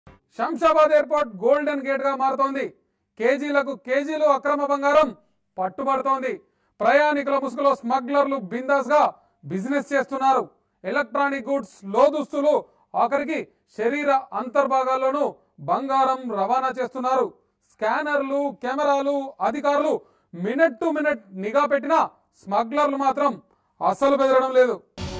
Shamshabad airport golden gate గా మారుతోంది కేజీలకు కేజీలు అక్రమ బంగారం పట్టుబడుతోంది ప్రయాణికుల ముసుగులో స్మగ్లర్లు బిందాస్ గా బిజినెస్ చేస్తున్నారు ఎలక్ట్రానిక్ గుడ్స్ లోదుస్తులు ఆఖరికి శరీర అంతర్భాగాల్లోనూ బంగారం రవాణా చేస్తున్నారు స్కానర్లు కెమెరాలు అధికారులు మినిట్ టు మినిట్ నిఘా పెట్టినా స్మగ్లర్లు మాత్రం అస్సలు బెదరడం లేదు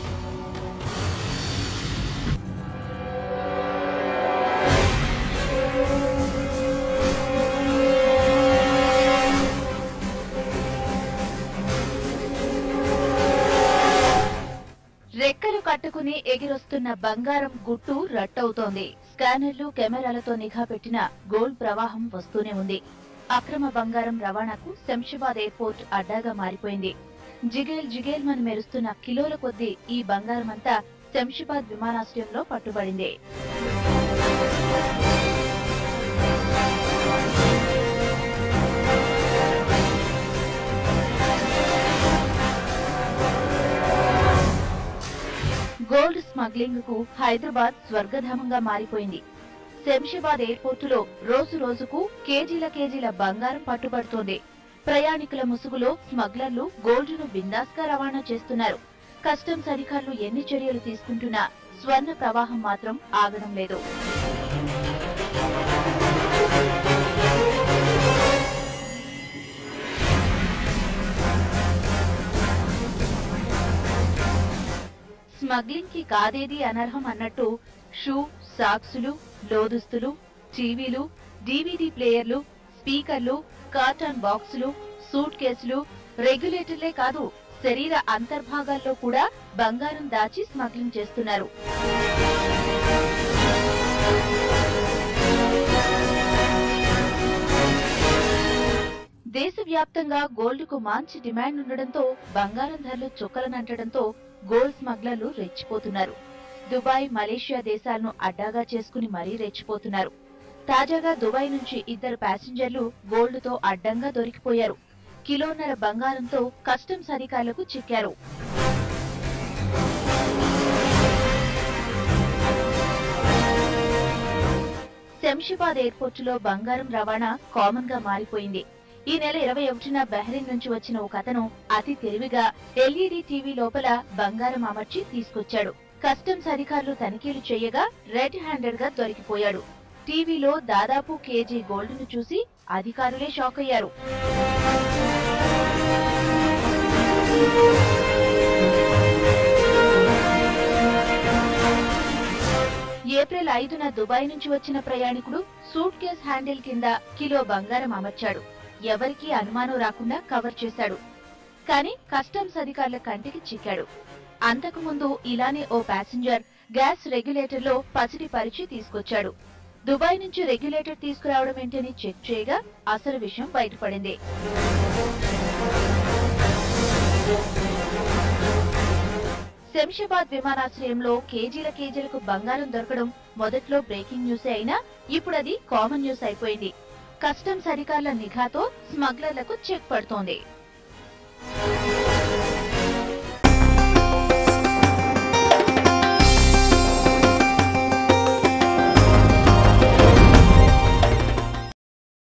రెక్కలు కట్టుకుని ఎగిరొస్తున్న బంగారం గుట్టు రట్టవుతోంది స్కానర్లు కెమెరాలతో నిఘా పెట్టిన గోల్డ్ ప్రవాహం వస్తూనే ఉంది అక్రమ బంగారం రవాణాకు శంషాబాద్ ఎయిర్పోర్ట్ అడ్డాగా మారిపోయింది జిగేల్ జిగేల్ మని మెరుస్తున్న కిలోల కొద్దీ ఈ బంగారం అంతా శంషాబాద్ విమానాశ్రయంలో పట్టుబడింది గోల్డ్ స్మగ్లింగ్ కు హైదరాబాద్ స్వర్గధామంగా మారిపోయింది శంషాబాద్ ఎయిర్పోర్టులో రోజు రోజుకు కేజీల కేజీల బంగారం పట్టుబడుతోంది ప్రయాణికుల ముసుగులో స్మగ్లర్లు గోల్డ్ను బిందాస్గా రవాణా చేస్తున్నారు కస్టమ్స్ అధికారులు ఎన్ని చర్యలు తీసుకుంటున్నా స్వర్ణ ప్రవాహం మాత్రం ఆగడం లేదు స్మగ్లింగ్ కి కాదేది అనర్హం అన్నట్టు షూ సాక్సులు లోదుస్తులు టీవీలు డివిడి ప్లేయర్లు స్పీకర్లు కార్టన్ బాక్సులు సూట్ కేసులు రెగ్యులేటర్లే కాదు శరీర అంతర్భాగాల్లో కూడా బంగారం దాచి స్మగ్లింగ్ చేస్తున్నారు దేశవ్యాప్తంగా గోల్డ్ కు మంచి డిమాండ్ ఉండడంతో బంగారం ధరలు చుక్కలనంటడంతో గోల్డ్ స్మగ్లర్లు రెచ్చిపోతున్నారు దుబాయ్ మలేషియా దేశాలను అడ్డాగా చేసుకుని మరీ రెచ్చిపోతున్నారు తాజాగా దుబాయ్ నుంచి ఇద్దరు ప్యాసింజర్లు గోల్డ్ తో అడ్డంగా దొరికిపోయారు కిలోన్నర బంగారంతో కస్టమ్స్ అధికారులకు చిక్కారు శంషాబాద్ ఎయిర్పోర్టులో బంగారం రవాణా కామన్ గా మారిపోయింది ఈ నెల ఇరవై ఒకటిన బహ్రెయిన్ నుంచి వచ్చిన ఒక అతను అతి తెలివిగా ఎల్ఈడి టీవీ లోపల బంగారం అమర్చి తీసుకొచ్చాడు కస్టమ్స్ అధికారులు తనిఖీలు చేయగా రెడ్ హ్యాండెడ్ గా దొరికిపోయాడు టీవీలో దాదాపు కేజీ గోల్డ్ ను చూసి అధికారులే షాక్ అయ్యారు ఏప్రిల్ ఐదున దుబాయ్ నుంచి వచ్చిన ప్రయాణికుడు సూట్ కేస్ హ్యాండిల్ కింద కిలో బంగారం అమర్చాడు ఎవరికీ అనుమానం రాకుండా కవర్ చేశాడు కానీ కస్టమ్స్ అధికారుల కంటికి చిక్కాడు అంతకుముందు ఇలానే ఓ ప్యాసింజర్ గ్యాస్ రెగ్యులేటర్ లో పసిడి పరిచి తీసుకొచ్చాడు దుబాయ్ నుంచి రెగ్యులేటర్ తీసుకురావడం ఏంటని చెక్ చేయగా అసలు విషయం బయటపడింది శంషాబాద్ విమానాశ్రయంలో కేజీల కేజీలకు బంగారం దొరకడం మొదట్లో బ్రేకింగ్ న్యూసే అయినా ఇప్పుడు అది కామన్ న్యూస్ అయిపోయింది కస్టమ్స్ అధికారుల నిఘాతో స్మగ్లర్లకు చెక్ పడుతోంది